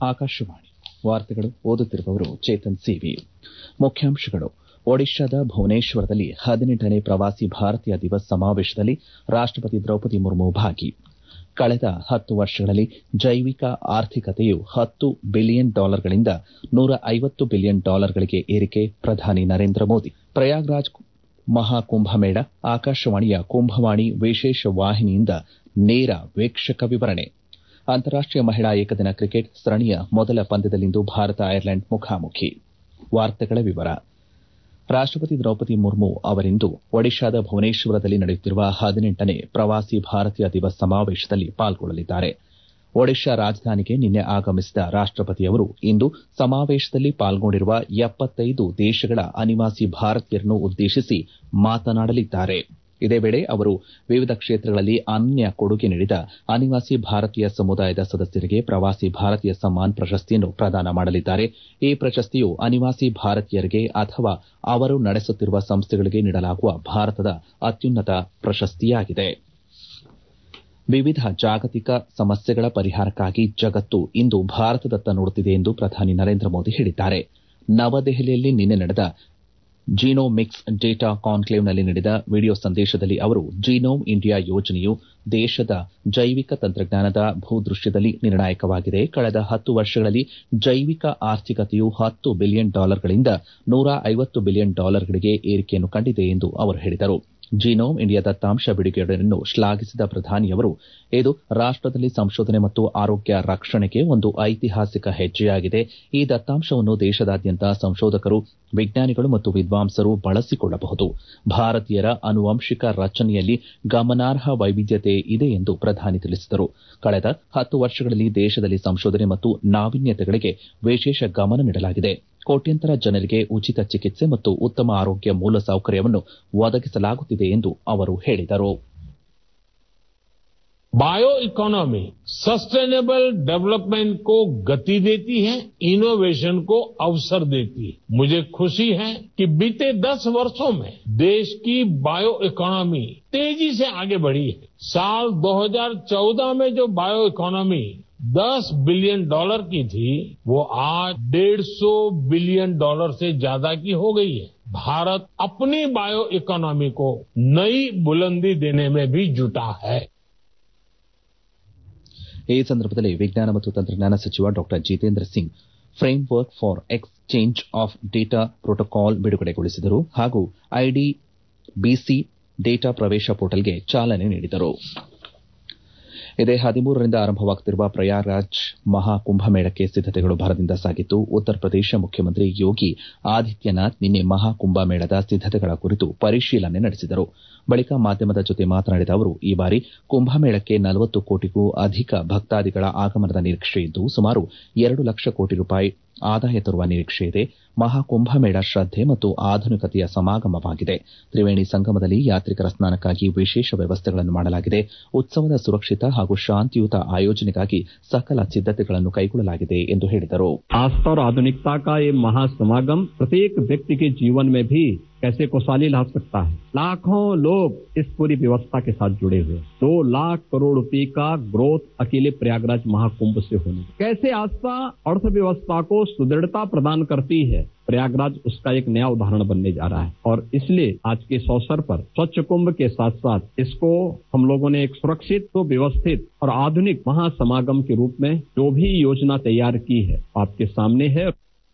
ಆಕಾಶವಾಣಿ ವಾರ್ತೆಗಳು ಓದುತ್ತಿರುವವರು ಚೇತನ್ ಸಿವಿ ಮುಖ್ಯಾಂಶಗಳು ಒಡಿಶಾದ ಭುವನೇಶ್ವರದಲ್ಲಿ ಹದಿನೆಂಟನೇ ಪ್ರವಾಸಿ ಭಾರತೀಯ ದಿವಸ್ ಸಮಾವೇಶದಲ್ಲಿ ರಾಷ್ಟಪತಿ ದ್ರೌಪದಿ ಮುರ್ಮು ಭಾಗಿ ಕಳೆದ ಹತ್ತು ವರ್ಷಗಳಲ್ಲಿ ಜೈವಿಕ ಆರ್ಥಿಕತೆಯು ಹತ್ತು ಬಿಲಿಯನ್ ಡಾಲರ್ಗಳಿಂದ ನೂರ ಐವತ್ತು ಬಿಲಿಯನ್ ಡಾಲರ್ಗಳಿಗೆ ಏರಿಕೆ ಪ್ರಧಾನಿ ನರೇಂದ್ರ ಮೋದಿ ಪ್ರಯಾಗ್ರಾಜ್ ಮಹಾಕುಂಭಮೇಳ ಆಕಾಶವಾಣಿಯ ಕುಂಭವಾಣಿ ವಿಶೇಷ ವಾಹಿನಿಯಿಂದ ನೇರ ವೀಕ್ಷಕ ವಿವರಣೆ ಅಂತಾರಾಷ್ಟೀಯ ಮಹಿಳಾ ಏಕದಿನ ಕ್ರಿಕೆಟ್ ಸರಣಿಯ ಮೊದಲ ಪಂದ್ಯದಲ್ಲಿಂದು ಭಾರತ ಐರ್ಲೆಂಡ್ ಮುಖಾಮುಖಿ ರಾಷ್ಟಪತಿ ದ್ರೌಪದಿ ಮುರ್ಮು ಅವರಿಂದು ಒಡಿಶಾದ ಭುವನೇಶ್ವರದಲ್ಲಿ ನಡೆಯುತ್ತಿರುವ ಹದಿನೆಂಟನೇ ಪ್ರವಾಸಿ ಭಾರತೀಯ ದಿವಸ್ ಸಮಾವೇಶದಲ್ಲಿ ಪಾಲ್ಗೊಳ್ಳಲಿದ್ದಾರೆ ಒಡಿಶಾ ರಾಜಧಾನಿಗೆ ನಿನ್ನೆ ಆಗಮಿಸಿದ ರಾಷ್ಟಪತಿಯವರು ಇಂದು ಸಮಾವೇಶದಲ್ಲಿ ಪಾಲ್ಗೊಂಡಿರುವ ಎಪ್ಪತ್ತೈದು ದೇಶಗಳ ಅನಿವಾಸಿ ಭಾರತೀಯರನ್ನು ಉದ್ದೇಶಿಸಿ ಮಾತನಾಡಲಿದ್ದಾರೆ ಇದೇ ವೇಳೆ ಅವರು ವಿವಿಧ ಕ್ಷೇತ್ರಗಳಲ್ಲಿ ಅನನ್ಯ ಕೊಡುಗೆ ನೀಡಿದ ಅನಿವಾಸಿ ಭಾರತೀಯ ಸಮುದಾಯದ ಸದಸ್ಯರಿಗೆ ಪ್ರವಾಸಿ ಭಾರತೀಯ ಸಮ್ಮಾನ್ ಪ್ರಶಸ್ತಿಯನ್ನು ಪ್ರದಾನ ಮಾಡಲಿದ್ದಾರೆ ಈ ಪ್ರಶಸ್ತಿಯು ಅನಿವಾಸಿ ಭಾರತೀಯರಿಗೆ ಅಥವಾ ಅವರು ನಡೆಸುತ್ತಿರುವ ಸಂಸ್ಥೆಗಳಿಗೆ ನೀಡಲಾಗುವ ಭಾರತದ ಅತ್ಯುನ್ನತ ಪ್ರಶಸ್ತಿಯಾಗಿದೆ ವಿವಿಧ ಜಾಗತಿಕ ಸಮಸ್ಯೆಗಳ ಪರಿಹಾರಕ್ಕಾಗಿ ಜಗತ್ತು ಇಂದು ಭಾರತದತ್ತ ನೋಡುತ್ತಿದೆ ಎಂದು ಪ್ರಧಾನಿ ನರೇಂದ್ರ ಮೋದಿ ಹೇಳಿದ್ದಾರೆ ನವದೆಹಲಿಯಲ್ಲಿ ನಿನ್ನೆ ನಡೆದ ಜೀನೋಮಿಕ್ಸ್ ಡೇಟಾ ಕಾನ್ಕ್ಲೇವ್ನಲ್ಲಿ ನೀಡಿದ ವಿಡಿಯೋ ಸಂದೇಶದಲ್ಲಿ ಅವರು ಜೀನೋಮ್ ಇಂಡಿಯಾ ಯೋಜನೆಯು ದೇಶದ ಜೈವಿಕ ತಂತ್ರಜ್ಞಾನದ ಭೂದೃಶ್ಯದಲ್ಲಿ ನಿರ್ಣಾಯಕವಾಗಿದೆ ಕಳೆದ ಹತ್ತು ವರ್ಷಗಳಲ್ಲಿ ಜೈವಿಕ ಆರ್ಥಿಕತೆಯು ಹತ್ತು ಬಿಲಿಯನ್ ಡಾಲರ್ಗಳಿಂದ ನೂರ ಐವತ್ತು ಬಿಲಿಯನ್ ಡಾಲರ್ಗಳಿಗೆ ಏರಿಕೆಯನ್ನು ಕಂಡಿದೆ ಎಂದು ಅವರು ಹೇಳಿದರು ಜೀನೋಮ್ ಇಂಡಿಯಾ ದತ್ತಾಂಶ ಬಿಡುಗಡೆಯನ್ನು ಶ್ಲಾಘಿಸಿದ ಪ್ರಧಾನಿಯವರು ಇದು ರಾಷ್ಟದಲ್ಲಿ ಸಂಶೋಧನೆ ಮತ್ತು ಆರೋಗ್ಯ ರಕ್ಷಣೆಗೆ ಒಂದು ಐತಿಹಾಸಿಕ ಹೆಜ್ಜೆಯಾಗಿದೆ ಈ ದತ್ತಾಂಶವನ್ನು ದೇಶದಾದ್ಯಂತ ಸಂಶೋಧಕರು ವಿಜ್ಞಾನಿಗಳು ಮತ್ತು ವಿದ್ವಾಂಸರು ಬಳಸಿಕೊಳ್ಳಬಹುದು ಭಾರತೀಯರ ಆನುವಂಶಿಕ ರಚನೆಯಲ್ಲಿ ಗಮನಾರ್ಹ ವೈವಿಧ್ಯತೆ ಇದೆ ಎಂದು ಪ್ರಧಾನಿ ತಿಳಿಸಿದರು ಕಳೆದ ಹತ್ತು ವರ್ಷಗಳಲ್ಲಿ ದೇಶದಲ್ಲಿ ಸಂಶೋಧನೆ ಮತ್ತು ನಾವೀನ್ಯತೆಗಳಿಗೆ ವಿಶೇಷ ಗಮನ ನೀಡಲಾಗಿದೆ ಕೋಟ್ಯಂತರ ಜನರಿಗೆ ಉಚಿತ ಚಿಕಿತ್ಸೆ ಮತ್ತು ಉತ್ತಮ ಆರೋಗ್ಯ ಮೂಲಸೌಕರ್ಯವನ್ನು ಒದಗಿಸಲಾಗುತ್ತಿದೆ ಎಂದು ಅವರು ಹೇಳಿದರು बायो इकोनॉमी सस्टेनेबल डेवलपमेंट को गति देती है इनोवेशन को अवसर देती है मुझे खुशी है कि बीते दस वर्षों में देश की बायो इकोनॉमी तेजी से आगे बढ़ी है साल 2014 में जो बायो इकोनॉमी 10 बिलियन डॉलर की थी वो आज 150 बिलियन डॉलर से ज्यादा की हो गई है भारत अपनी बायो इकोनॉमी को नई बुलंदी देने में भी जुटा है ಈ ಸಂದರ್ಭದಲ್ಲಿ ವಿಜ್ಞಾನ ಮತ್ತು ತಂತ್ರಜ್ಞಾನ ಸಚಿವ ಡಾ Jitendra Singh framework for exchange of data protocol ಬಿಡುಗಡೆಗೊಳಿಸಿದರು ಹಾಗೂ ಐಡಿಬಿಸಿ ಡೇಟಾ ಪ್ರವೇಶ ಪೋರ್ಟಲ್ಗೆ ಚಾಲನೆ ನೀಡಿದರು ಇದೇ ಹದಿಮೂರರಿಂದ ಆರಂಭವಾಗುತ್ತಿರುವ ಪ್ರಯಾಗ್ರಾಜ್ ಮಹಾಕುಂಭಮೇಳಕ್ಕೆ ಸಿದ್ದತೆಗಳು ಭರದಿಂದ ಸಾಗಿದ್ದು ಉತ್ತರ ಪ್ರದೇಶ ಮುಖ್ಯಮಂತ್ರಿ ಯೋಗಿ ಆದಿತ್ಯನಾಥ್ ನಿನ್ನೆ ಮಹಾಕುಂಭಮೇಳದ ಸಿದ್ದತೆಗಳ ಕುರಿತು ಪರಿಶೀಲನೆ ನಡೆಸಿದರು ಬಳಿಕ ಮಾಧ್ಯಮದ ಜೊತೆ ಮಾತನಾಡಿದ ಅವರು ಈ ಬಾರಿ ಕುಂಭಮೇಳಕ್ಕೆ ನಲವತ್ತು ಕೋಟಿಗೂ ಅಧಿಕ ಭಕ್ತಾದಿಗಳ ಆಗಮನದ ನಿರೀಕ್ಷೆಯಿದ್ದು ಸುಮಾರು ಎರಡು ಲಕ್ಷ ಕೋಟಿ ರೂಪಾಯಿ ಆದಾಯ ತರುವ ನಿರೀಕ್ಷೆಯಿದೆ ಮಹಾಕುಂಭಮೇಳ ಶ್ರದ್ದೆ ಮತ್ತು ಆಧುನಿಕತೆಯ ಸಮಾಗಮವಾಗಿದೆ ತ್ರಿವೇಣಿ ಸಂಗಮದಲ್ಲಿ ಯಾತ್ರಿಕರ ಸ್ನಾನಕ್ಕಾಗಿ ವಿಶೇಷ ವ್ಯವಸ್ಥೆಗಳನ್ನು ಮಾಡಲಾಗಿದೆ ಉತ್ಸವದ ಸುರಕ್ಷಿತ ಹಾಗೂ ಶಾಂತಿಯುತ ಆಯೋಜನೆಗಾಗಿ ಸಕಲ ಸಿದ್ದತೆಗಳನ್ನು ಕೈಗೊಳ್ಳಲಾಗಿದೆ ಎಂದು ಹೇಳಿದರು आस्था और आधुनिकता का ये महासमागम प्रत्येक व्यक्ति के जीवन में भी कैसे खुशहाली ला सकता है लाखों लोग इस पूरी व्यवस्था के साथ जुड़े हुए दो लाख करोड़ रुपए का ग्रोथ अकेले प्रयागराज महाकुंभ से होने कैसे आस्था अर्थव्यवस्था को सुदृढ़ता प्रदान करती है प्रयागराज उसका एक नया उदाहरण बनने जा रहा है और इसलिए आज के इस अवसर पर स्वच्छ कुंभ के साथ साथ इसको हम लोगों ने एक सुरक्षित तो व्यवस्थित और आधुनिक महासमागम के रूप में जो भी योजना तैयार की है आपके सामने है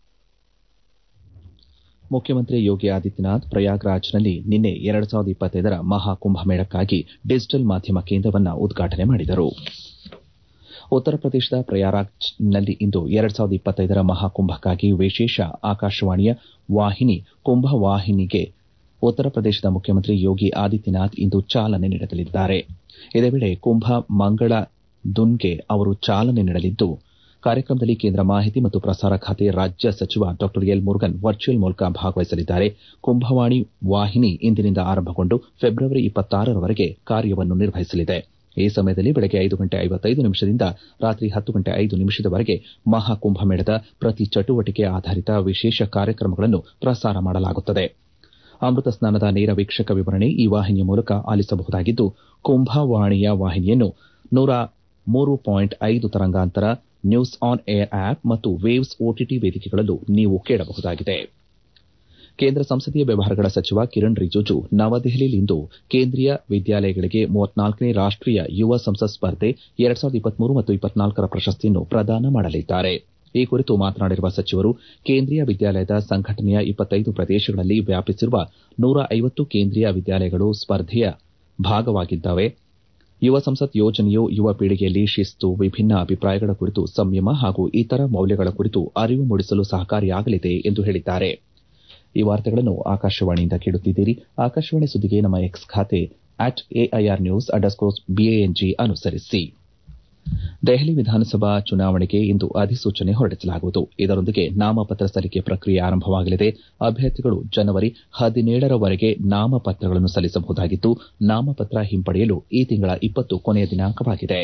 ಮುಖ್ಯಮಂತ್ರಿ ಯೋಗಿ ಆದಿತ್ಯನಾಥ್ ಪ್ರಯಾಗ್ರಾಜ್ನಲ್ಲಿ ನಿನ್ನೆ ಎರಡು ಸಾವಿರದ ಇಪ್ಪತ್ತೈದರ ಮಹಾಕುಂಭಮೇಳಕ್ಕಾಗಿ ಡಿಜಿಟಲ್ ಮಾಧ್ಯಮ ಕೇಂದ್ರವನ್ನು ಉದ್ಘಾಟನೆ ಮಾಡಿದರು ಉತ್ತರ ಪ್ರದೇಶದ ಪ್ರಯಾಗ್ರಾಜ್ನಲ್ಲಿ ಇಂದು ಎರಡು ಸಾವಿರದ ಇಪ್ಪತ್ತೈದರ ಮಹಾಕುಂಭಕ್ಕಾಗಿ ವಿಶೇಷ ಆಕಾಶವಾಣಿಯ ವಾಹಿನಿ ಕುಂಭವಾಹಿನಿಗೆ ಉತ್ತರ ಪ್ರದೇಶದ ಮುಖ್ಯಮಂತ್ರಿ ಯೋಗಿ ಆದಿತ್ಯನಾಥ್ ಇಂದು ಚಾಲನೆ ನೀಡಲಿದ್ದಾರೆ ಇದೇ ವೇಳೆ ಕುಂಭ ಮಂಗಳ ದುನ್ಗೆ ಅವರು ಚಾಲನೆ ನೀಡಲಿದ್ದು ಕಾರ್ಯಕ್ರಮದಲ್ಲಿ ಕೇಂದ್ರ ಮಾಹಿತಿ ಮತ್ತು ಪ್ರಸಾರ ಖಾತೆ ರಾಜ್ಯ ಸಚಿವ ಡಾ ಎಲ್ ಮುರುಗನ್ ವರ್ಚುವಲ್ ಮೂಲಕ ಭಾಗವಹಿಸಲಿದ್ದಾರೆ ಕುಂಭವಾಣಿ ವಾಹಿನಿ ಇಂದಿನಿಂದ ಆರಂಭಗೊಂಡು ಫೆಬ್ರವರಿ ಇಪ್ಪತ್ತಾರರವರೆಗೆ ಕಾರ್ಯವನ್ನು ನಿರ್ವಹಿಸಲಿದೆ ಈ ಸಮಯದಲ್ಲಿ ಬೆಳಗ್ಗೆ ಐದು ಗಂಟೆ ಐವತ್ತೈದು ನಿಮಿಷದಿಂದ ರಾತ್ರಿ ಹತ್ತು ಗಂಟೆ ಐದು ನಿಮಿಷದವರೆಗೆ ಮಹಾಕುಂಭಮೇಳದ ಪ್ರತಿ ಚಟುವಟಿಕೆ ಆಧಾರಿತ ವಿಶೇಷ ಕಾರ್ಯಕ್ರಮಗಳನ್ನು ಪ್ರಸಾರ ಮಾಡಲಾಗುತ್ತದೆ ಅಮೃತ ಸ್ನಾನದ ನೇರ ವೀಕ್ಷಕ ವಿವರಣೆ ಈ ವಾಹಿನಿಯ ಮೂಲಕ ಆಲಿಸಬಹುದಾಗಿದ್ದು ಕುಂಭವಾಣಿಯ ವಾಹಿನಿಯನ್ನು ನೂರ ಮೂರು ಪಾಯಿಂಟ್ ಐದು ತರಂಗಾಂತರ ನ್ಯೂಸ್ ಆನ್ ಏರ್ ಆಪ್ ಮತ್ತು ವೇವ್ಸ್ ಓಟಿಟಿ ವೇದಿಕೆಗಳಲ್ಲೂ ನೀವು ಕೇಳಬಹುದಾಗಿದೆ ಕೇಂದ್ರ ಸಂಸದೀಯ ವ್ಯವಹಾರಗಳ ಸಚಿವ ಕಿರಣ್ ರಿಜಿಜು ನವದೆಹಲಿಯಲ್ಲಿಂದು ಕೇಂದ್ರೀಯ ವಿದ್ಯಾಲಯಗಳಿಗೆ ಮೂವತ್ನಾಲ್ಕನೇ ರಾಷ್ಟೀಯ ಯುವ ಸಂಸತ್ ಸ್ಪರ್ಧೆ ಎರಡ್ ಸಾವಿರದ ಇಪ್ಪತ್ಮೂರು ಮತ್ತು ಇಪ್ಪತ್ನಾಲ್ಕರ ಪ್ರಶಸ್ತಿಯನ್ನು ಪ್ರದಾನ ಮಾಡಲಿದ್ದಾರೆ ಈ ಕುರಿತು ಮಾತನಾಡಿರುವ ಸಚಿವರು ಕೇಂದ್ರೀಯ ವಿದ್ಯಾಲಯದ ಸಂಘಟನೆಯ ಇಪ್ಪತ್ತೈದು ಪ್ರದೇಶಗಳಲ್ಲಿ ವ್ಯಾಪಿಸಿರುವ ನೂರ ಐವತ್ತು ಕೇಂದ್ರೀಯ ವಿದ್ಯಾಲಯಗಳು ಸ್ಪರ್ಧೆಯ ಭಾಗವಾಗಿದ್ದಾವೆ ಯುವ ಸಂಸತ್ ಯೋಜನೆಯು ಯುವ ಪೀಳಿಗೆಯಲ್ಲಿ ಶಿಸ್ತು ವಿಭಿನ್ನ ಅಭಿಪ್ರಾಯಗಳ ಕುರಿತು ಸಂಯಮ ಹಾಗೂ ಇತರ ಮೌಲ್ಯಗಳ ಕುರಿತು ಅರಿವು ಮೂಡಿಸಲು ಸಹಕಾರಿಯಾಗಲಿದೆ ಎಂದು ಹೇಳಿದ್ದಾರೆ ಈ ವಾರ್ತೆಗಳನ್ನು ಆಕಾಶವಾಣಿಯಿಂದ ಕೇಳುತ್ತಿದ್ದೀರಿ ಆಕಾಶವಾಣಿ ಸುದ್ದಿಗೆ ನಮ್ಮ ಎಕ್ಸ್ ಖಾತೆ at AIR news underscore B A N G ಅನುಸರಿಸಿ ದೆಹಲಿ ವಿಧಾನಸಭಾ ಚುನಾವಣೆಗೆ ಇಂದು ಅಧಿಸೂಚನೆ ಹೊರಡಿಸಲಾಗುವುದು ಇದರೊಂದಿಗೆ ನಾಮಪತ್ರ ಸಲ್ಲಿಕೆ ಪ್ರಕ್ರಿಯೆ ಆರಂಭವಾಗಲಿದೆ ಅಭ್ಯರ್ಥಿಗಳು ಜನವರಿ ಹದಿನೇಳರವರೆಗೆ ನಾಮಪತ್ರಗಳನ್ನು ಸಲ್ಲಿಸಬಹುದಾಗಿದ್ದು ನಾಮಪತ್ರ ಹಿಂಪಡೆಯಲು ಈ ತಿಂಗಳ ಇಪ್ಪತ್ತು ಕೊನೆಯ ದಿನಾಂಕವಾಗಿದೆ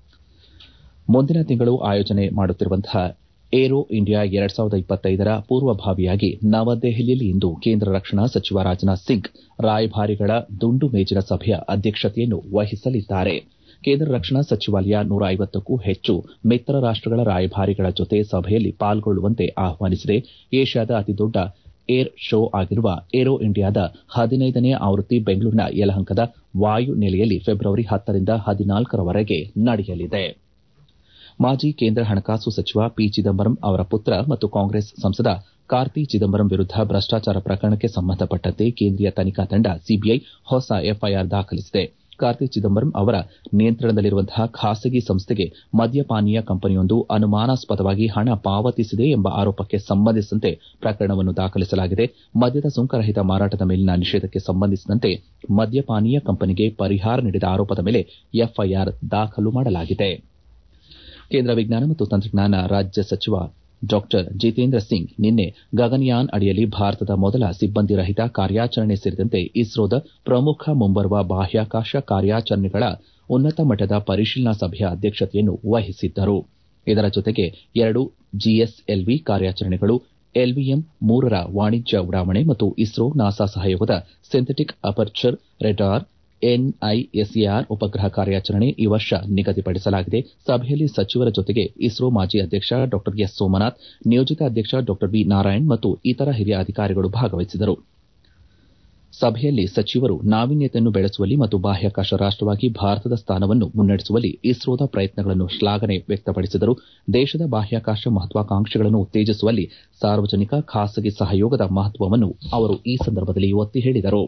ಮುಂದಿನ ತಿಂಗಳು ಆಯೋಜನೆ ಮಾಡುತ್ತಿರುವಂತಹ ಏರೋ ಇಂಡಿಯಾ ಎರಡ್ ಸಾವಿರದ ಇಪ್ಪತ್ತೈದರ ಪೂರ್ವಭಾವಿಯಾಗಿ ನವದೆಹಲಿಯಲ್ಲಿ ಇಂದು ಕೇಂದ್ರ ರಕ್ಷಣಾ ಸಚಿವ ರಾಜನಾಥ್ ಸಿಂಗ್ ರಾಯಭಾರಿಗಳ ದುಂಡು ಮೇಜಿನ ಸಭೆಯ ಅಧ್ಯಕ್ಷತೆಯನ್ನು ವಹಿಸಲಿದ್ದಾರೆ ಕೇಂದ್ರ ರಕ್ಷಣಾ ಸಚಿವಾಲಯ ನೂರ ಐವತ್ತಕ್ಕೂ ಹೆಚ್ಚು ಮಿತ್ರ ರಾಷ್ಟಗಳ ರಾಯಭಾರಿಗಳ ಜೊತೆ ಸಭೆಯಲ್ಲಿ ಪಾಲ್ಗೊಳ್ಳುವಂತೆ ಆಹ್ವಾನಿಸಿದೆ ಏಷ್ಯಾದ ಅತಿದೊಡ್ಡ ಏರ್ ಶೋ ಆಗಿರುವ ಏರೋ ಇಂಡಿಯಾದ ಹದಿನೈದನೇ ಆವೃತ್ತಿ ಬೆಂಗಳೂರಿನ ಯಲಹಂಕದ ವಾಯು ನೆಲೆಯಲ್ಲಿ ಫೆಬ್ರವರಿ ಹತ್ತರಿಂದ ಹದಿನಾಲ್ಕರವರೆಗೆ ನಡೆಯಲಿದೆ ಮಾಜಿ ಕೇಂದ್ರ ಹಣಕಾಸು ಸಚಿವ ಪಿ ಚಿದಂಬರಂ ಅವರ ಪುತ್ರ ಮತ್ತು ಕಾಂಗ್ರೆಸ್ ಸಂಸದ ಕಾರ್ತಿ ಚಿದಂಬರಂ ವಿರುದ್ದ ಭ್ರಷ್ಟಾಚಾರ ಪ್ರಕರಣಕ್ಕೆ ಸಂಬಂಧಪಟ್ಟಂತೆ ಕೇಂದ್ರೀಯ ತನಿಖಾ ತಂಡ ಸಿಬಿಐ ಹೊಸ ಎಫ್ಐಆರ್ ದಾಖಲಿಸಿದೆ ಕಾರ್ತಿ ಚಿದಂಬರಂ ಅವರ ನಿಯಂತ್ರಣದಲ್ಲಿರುವಂತಹ ಖಾಸಗಿ ಸಂಸ್ಥೆಗೆ ಮದ್ಯಪಾನೀಯ ಕಂಪನಿಯೊಂದು ಅನುಮಾನಾಸ್ಪದವಾಗಿ ಹಣ ಪಾವತಿಸಿದೆ ಎಂಬ ಆರೋಪಕ್ಕೆ ಸಂಬಂಧಿಸಿದಂತೆ ಪ್ರಕರಣವನ್ನು ದಾಖಲಿಸಲಾಗಿದೆ ಮದ್ಯದ ಸುಂಕರಹಿತ ಮಾರಾಟದ ಮೇಲಿನ ನಿಷೇಧಕ್ಕೆ ಸಂಬಂಧಿಸಿದಂತೆ ಮದ್ಯಪಾನೀಯ ಕಂಪನಿಗೆ ಪರಿಹಾರ ನೀಡಿದ ಆರೋಪದ ಮೇಲೆ ಎಫ್ಐಆರ್ ದಾಖಲು ಮಾಡಲಾಗಿದೆ ಕೇಂದ್ರ ವಿಜ್ಞಾನ ಮತ್ತು ತಂತ್ರಜ್ಞಾನ ರಾಜ್ಯ ಸಚಿವ ಡಾ ಜಿತೇಂದ್ರ ಸಿಂಗ್ ನಿನ್ನೆ ಗಗನಯಾನ್ ಅಡಿಯಲ್ಲಿ ಭಾರತದ ಮೊದಲ ಸಿಬ್ಬಂದಿ ರಹಿತ ಕಾರ್ಯಾಚರಣೆ ಸೇರಿದಂತೆ ಇಸ್ರೋದ ಪ್ರಮುಖ ಮುಂಬರುವ ಬಾಹ್ಯಾಕಾಶ ಕಾರ್ಯಾಚರಣೆಗಳ ಉನ್ನತ ಮಟ್ಟದ ಪರಿಶೀಲನಾ ಸಭೆಯ ಅಧ್ಯಕ್ಷತೆಯನ್ನು ವಹಿಸಿದ್ದರು ಇದರ ಜೊತೆಗೆ ಎರಡು ಜಿಎಸ್ಎಲ್ವಿ ಕಾರ್ಯಾಚರಣೆಗಳು ಎಲ್ವಿಎಂ ಮೂರರ ವಾಣಿಜ್ಯ ಉಡಾವಣೆ ಮತ್ತು ಇಸ್ರೋ ನಾಸಾ ಸಹಯೋಗದ ಸಿಂಥೆಟಿಕ್ ಅಪರ್ಚರ್ ರೆಡಾರ್ ಎನ್ಐಎಸ್ಎಆರ್ ಉಪಗ್ರಹ ಕಾರ್ಯಾಚರಣೆ ಈ ವರ್ಷ ನಿಗದಿಪಡಿಸಲಾಗಿದೆ ಸಭೆಯಲ್ಲಿ ಸಚಿವರ ಜೊತೆಗೆ ಇಸ್ರೋ ಮಾಜಿ ಅಧ್ಯಕ್ಷ ಡಾ ಎಸ್ ಸೋಮನಾಥ್ ನಿಯೋಜಿತ ಅಧ್ಯಕ್ಷ ಡಾ ವಿ ನಾರಾಯಣ್ ಮತ್ತು ಇತರ ಹಿರಿಯ ಅಧಿಕಾರಿಗಳು ಭಾಗವಹಿಸಿದರು ಸಭೆಯಲ್ಲಿ ಸಚಿವರು ನಾವೀನ್ಯತೆಯನ್ನು ಬೆಳೆಸುವಲ್ಲಿ ಮತ್ತು ಬಾಹ್ಯಾಕಾಶ ರಾಷ್ಟವಾಗಿ ಭಾರತದ ಸ್ಥಾನವನ್ನು ಮುನ್ನಡೆಸುವಲ್ಲಿ ಇಸ್ರೋದ ಪ್ರಯತ್ನಗಳನ್ನು ಶ್ಲಾಘನೆ ವ್ಯಕ್ತಪಡಿಸಿದರು ದೇಶದ ಬಾಹ್ಯಾಕಾಶ ಮಹತ್ವಾಕಾಂಕ್ಷೆಗಳನ್ನು ಉತ್ತೇಜಿಸುವಲ್ಲಿ ಸಾರ್ವಜನಿಕ ಖಾಸಗಿ ಸಹಯೋಗದ ಮಹತ್ವವನ್ನು ಅವರು ಈ ಸಂದರ್ಭದಲ್ಲಿ ಒತ್ತಿ ಹೇಳಿದರು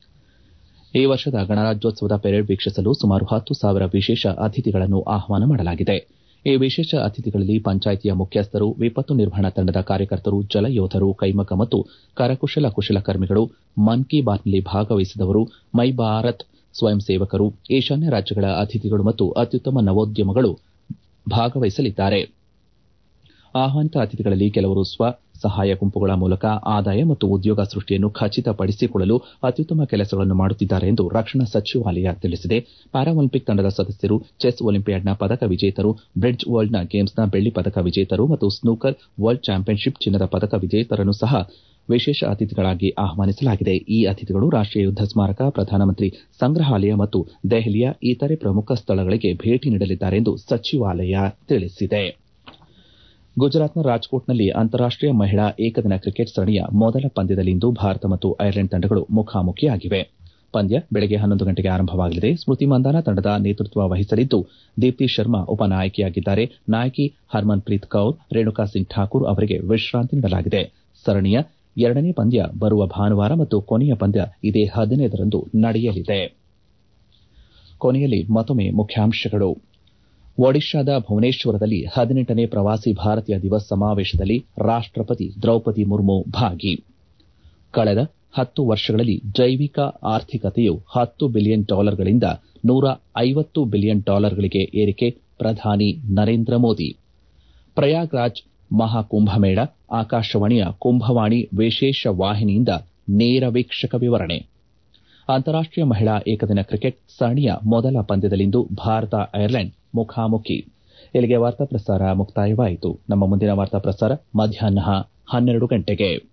ಈ ವರ್ಷದ ಗಣರಾಜ್ಯೋತ್ಸವದ ಪೆರೇಡ್ ವೀಕ್ಷಿಸಲು ಸುಮಾರು ಹತ್ತು ಸಾವಿರ ವಿಶೇಷ ಅತಿಥಿಗಳನ್ನು ಆಹ್ವಾನ ಮಾಡಲಾಗಿದೆ ಈ ವಿಶೇಷ ಅತಿಥಿಗಳಲ್ಲಿ ಪಂಚಾಯಿತಿಯ ಮುಖ್ಯಸ್ಥರು ವಿಪತ್ತು ನಿರ್ವಹಣಾ ತಂಡದ ಕಾರ್ಯಕರ್ತರು ಜಲಯೋಧರು ಕೈಮಗ್ಗ ಮತ್ತು ಕರಕುಶಲ ಕುಶಲಕರ್ಮಿಗಳು ಮನ್ ಕಿ ಬಾತ್ನಲ್ಲಿ ಭಾಗವಹಿಸಿದವರು ಮೈ ಭಾರತ್ ಸ್ವಯಂ ಸೇವಕರು ಈಶಾನ್ಯ ರಾಜ್ಯಗಳ ಅತಿಥಿಗಳು ಮತ್ತು ಅತ್ಯುತ್ತಮ ನವೋದ್ಯಮಗಳು ಭಾಗವಹಿಸಲಿದ್ದಾರೆ ಆಹ್ವಾನಿತ ಅತಿಥಿಗಳಲ್ಲಿ ಕೆಲವರು ಸ್ವ ಸಹಾಯ ಗುಂಪುಗಳ ಮೂಲಕ ಆದಾಯ ಮತ್ತು ಉದ್ಯೋಗ ಸೃಷ್ಟಿಯನ್ನು ಖಚಿತಪಡಿಸಿಕೊಳ್ಳಲು ಅತ್ಯುತ್ತಮ ಕೆಲಸಗಳನ್ನು ಮಾಡುತ್ತಿದ್ದಾರೆ ಎಂದು ರಕ್ಷಣಾ ಸಚಿವಾಲಯ ತಿಳಿಸಿದೆ ಪ್ಯಾರಾಒಲಿಂಪಿಕ್ ತಂಡದ ಸದಸ್ಯರು ಚೆಸ್ ಒಲಿಂಪಿಯಾಡ್ನ ಪದಕ ವಿಜೇತರು ಬ್ರಿಡ್ಜ್ ವರ್ಲ್ಡ್ನ ಗೇಮ್ಸ್ನ ಬೆಳ್ಳಿ ಪದಕ ವಿಜೇತರು ಮತ್ತು ಸ್ನೂಕರ್ ವರ್ಲ್ಡ್ ಚಾಂಪಿಯನ್ಶಿಪ್ ಚಿನ್ನದ ಪದಕ ವಿಜೇತರನ್ನು ಸಹ ವಿಶೇಷ ಅತಿಥಿಗಳಾಗಿ ಆಹ್ವಾನಿಸಲಾಗಿದೆ ಈ ಅತಿಥಿಗಳು ರಾಷ್ಟೀಯ ಯುದ್ದ ಸ್ಮಾರಕ ಪ್ರಧಾನಮಂತ್ರಿ ಸಂಗ್ರಹಾಲಯ ಮತ್ತು ದೆಹಲಿಯ ಇತರೆ ಪ್ರಮುಖ ಸ್ಥಳಗಳಿಗೆ ಭೇಟಿ ನೀಡಲಿದ್ದಾರೆ ಎಂದು ಸಚಿವಾಲಯ ತಿಳಿಸಿದೆ ಗುಜರಾತ್ನ ರಾಜ್ಕೋಟ್ನಲ್ಲಿ ಅಂತಾರಾಷ್ಟೀಯ ಮಹಿಳಾ ಏಕದಿನ ಕ್ರಿಕೆಟ್ ಸರಣಿಯ ಮೊದಲ ಪಂದ್ಯದಲ್ಲಿಂದು ಭಾರತ ಮತ್ತು ಐರ್ಲೆಂಡ್ ತಂಡಗಳು ಮುಖಾಮುಖಿಯಾಗಿವೆ ಪಂದ್ಯ ಬೆಳಗ್ಗೆ ಹನ್ನೊಂದು ಗಂಟೆಗೆ ಆರಂಭವಾಗಲಿದೆ ಸ್ಮೃತಿ ಮಂದಾನ ತಂಡದ ನೇತೃತ್ವ ವಹಿಸಲಿದ್ದು ದೀಪ್ತಿ ಶರ್ಮಾ ಉಪನಾಯಕಿಯಾಗಿದ್ದಾರೆ ನಾಯಕಿ ಹರ್ಮನ್ ಪ್ರೀತ್ ಕೌರ್ ರೇಣುಕಾ ಸಿಂಗ್ ಠಾಕೂರ್ ಅವರಿಗೆ ವಿಶ್ರಾಂತಿ ನೀಡಲಾಗಿದೆ ಸರಣಿಯ ಎರಡನೇ ಪಂದ್ಯ ಬರುವ ಭಾನುವಾರ ಮತ್ತು ಕೊನೆಯ ಪಂದ್ಯ ಇದೇ ಹದಿನೈದರಂದು ನಡೆಯಲಿದೆ ಕೊನೆಯಲ್ಲಿ ಮತ್ತೊಮ್ಮೆ ಮುಖ್ಯಾಂಶಗಳು ಒಡಿಶಾದ ಭುವನೇಶ್ವರದಲ್ಲಿ ಹದಿನೆಂಟನೇ ಪ್ರವಾಸಿ ಭಾರತೀಯ ದಿವಸ್ ಸಮಾವೇಶದಲ್ಲಿ ರಾಷ್ಟಪತಿ ದ್ರೌಪದಿ ಮುರ್ಮು ಭಾಗಿ ಕಳೆದ ಹತ್ತು ವರ್ಷಗಳಲ್ಲಿ ಜೈವಿಕ ಆರ್ಥಿಕತೆಯು ಹತ್ತು ಬಿಲಿಯನ್ ಡಾಲರ್ಗಳಿಂದ ನೂರ ಐವತ್ತು ಬಿಲಿಯನ್ ಡಾಲರ್ಗಳಿಗೆ ಏರಿಕೆ ಪ್ರಧಾನಿ ನರೇಂದ್ರ ಮೋದಿ ಪ್ರಯಾಗ್ರಾಜ್ ಮಹಾಕುಂಭಮೇಳ ಆಕಾಶವಾಣಿಯ ಕುಂಭವಾಣಿ ವಿಶೇಷ ವಾಹಿನಿಯಿಂದ ನೇರ ವೀಕ್ಷಕ ವಿವರಣೆ ಅಂತಾರಾಷ್ಟೀಯ ಮಹಿಳಾ ಏಕದಿನ ಕ್ರಿಕೆಟ್ ಸರಣಿಯ ಮೊದಲ ಪಂದ್ಯದಲ್ಲಿಂದು ಭಾರತ ಐರ್ಲೆಂಡ್ ಮುಖಾಮುಖಿ ಇಲ್ಲಿಗೆ ವಾರ್ತಾ ಪ್ರಸಾರ ಮುಕ್ತಾಯವಾಯಿತು ನಮ್ಮ ಮುಂದಿನ ವಾರ್ತಾ ಪ್ರಸಾರ ಮಧ್ಯಾಹ್ನ ಹನ್ನೆರಡು ಗಂಟೆಗೆ